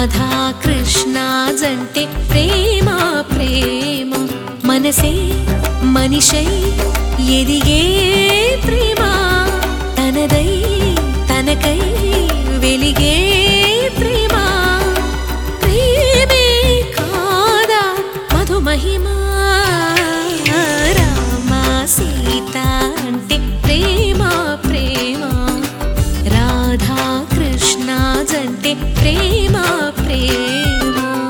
రాధా కృష్ణ జంటే ప్రేమ ప్రేమ మనసే మనిషై ఎదిగే ప్రేమ తనదై తనకై వెలిగే ప్రేమ ప్రేమే కాదా మధుమహిమా రామ సీత అంటే ప్రేమ ప్రేమ రాధా కృష్ణ జంటే ప్రేమ ప్రేమ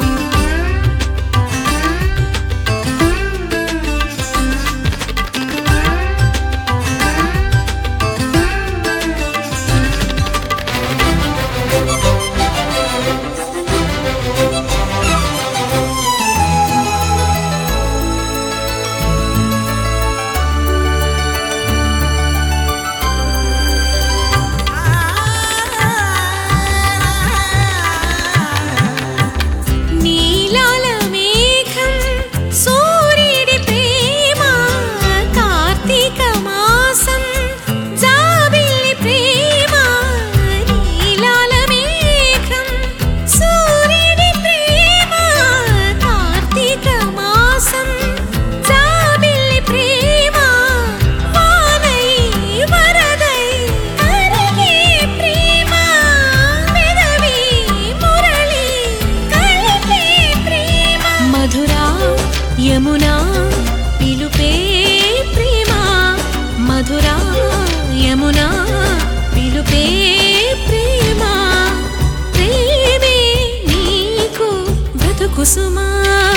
నీలాల మేఘం సూర్యుడి ప్రేమ కార్తీక మాసం జాబిల్లి ప్రేమ నీలాల మేఘం సూర్యుడి ప్రేమ కార్తీక మాసం జాబిల్లి ప్రేమ వానై వరదై కరిగే ప్రేమ పెదవి మురళి కలిపే ప్రేమ మధురా యమునా పిలుపే ప్రేమ మధురా యమునా పిలుపే ప్రేమ ప్రేమే నీకు బ్రతుకు సుమా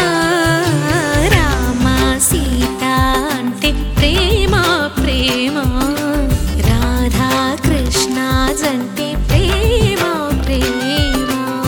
రామ సీత అంటే ప్రేమ ప్రేమ రాధా కృష్ణ జంటే ప్రేమ ప్రేమ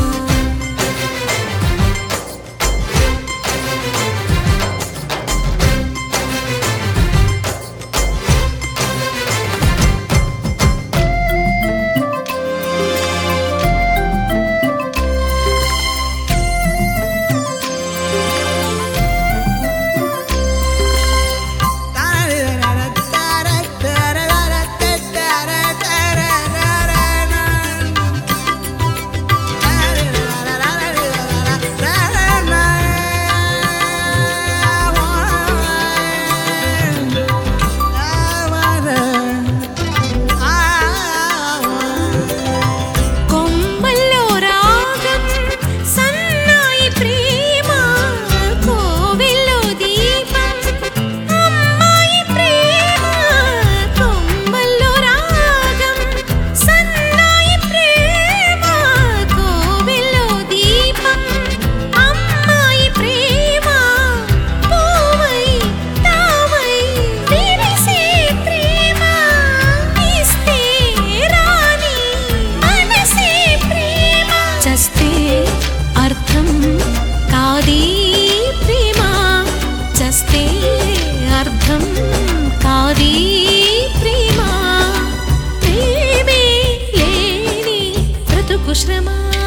కొమ్మల్లో రాగం సన్నాయి ప్రేమ కోవెల్లో దీపం అమ్మాయి ప్రేమ కొమ్మల్లో రాగం సన్నాయి ప్రేమ కోవెల్లో దీపం అమ్మాయి ప్రేమ పూవై తావై విరిసే ప్రేమ ఇస్తే రాని మనసే ప్రేమ చస్తే అర్థం కాదీ ప్రేమ చస్తే అర్థం కాదీ ప్రేమ ప్రేమే లేని బ్రతుకు శ్రమ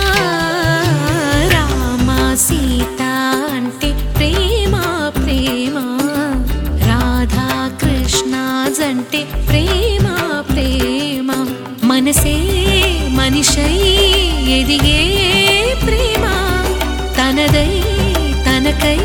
రామ సీత అంటే ప్రేమ ప్రేమ రాధా కృష్ణ జంటే ప్రేమ ప్రేమ మనసే మనిషై ఎదిగే ప్రేమ తనదై తనకై